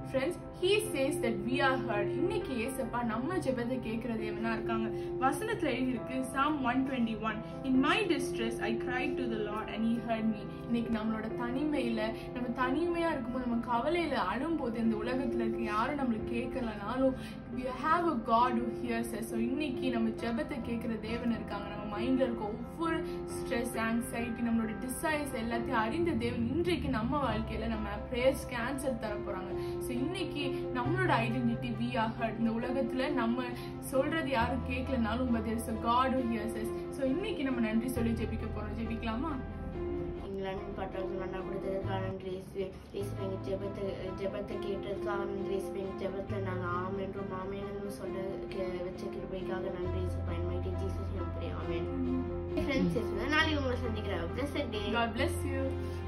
friends he says that we are heard இன்னைக்கு ஏசப்பா நம்ம ஜெபத்தை கேட்கிற தேவனா இருக்காங்க வசனத்துல எழுதியிருக்கு psalm one twenty one in my distress I cry to the Lord and he heard me இன்னைக்கு நம்மளோட தனிமையில நம்ம தனிமையா இருக்கும்போது நம்ம கவலையில அழும்போது இந்த உலகத்துல இருக்க யாரும் நம்மளுக்கு கேட்கலனாலும் we have a God who hears us so இன்னைக்கு நம்ம ஜெபத்தை கேட்கிற தேவன் இருக்காங்க நம்ம மைண்ட்ல இருக்க ஒவ்வொரு ஸ்ட்ரெஸ் ஆங்ஸைட்டி நம்மளோட டிசைர்ஸ் எல்லாத்தையும் அறிந்த தேவன் இன்றைக்கு நம்ம வாழ்க்கையில நம்ம ப்ரேயர்ஸ்க்கு ஆன்சர் தர போறாங்க ஸோ இன்னைக்கு நம்மளோட ஐடென்டிட்டி வி ஆக இந்த உலகத்துல நம்ம சொல்றது யாரும் கேட்கலனாலும் but there is a God who hears us so இன்னைக்கு நம்ம நன்றி சொல்லி ஜெபிக்க போறோம் ஜெபிக்கலாமா இங்கிலாந்து பட்டவர்கள் மன்னா கொடுத்ததுக்காக நன்றி இயேசுவே இயேசுவே எங்கள் ஜெபத்தை ஜெபத்தை கேட்டதுக்காக நன்றி இயேசுவே எங்கள் ஜெபத்தை நாங்கள் ஆம் என்றும் ஆமேன் என்றும் சொல்ல கே- வச்ச கிருபைக்காக நன்றி இயேசு பயன்மைட்டி ஜீசஸ் நம்புறேன் ஆமேன் ஃப்ரெண்ட்ஸ் இயேசுவே நாளைக்கு உங்களை சந்திக்கிறேன் blessed day God bless you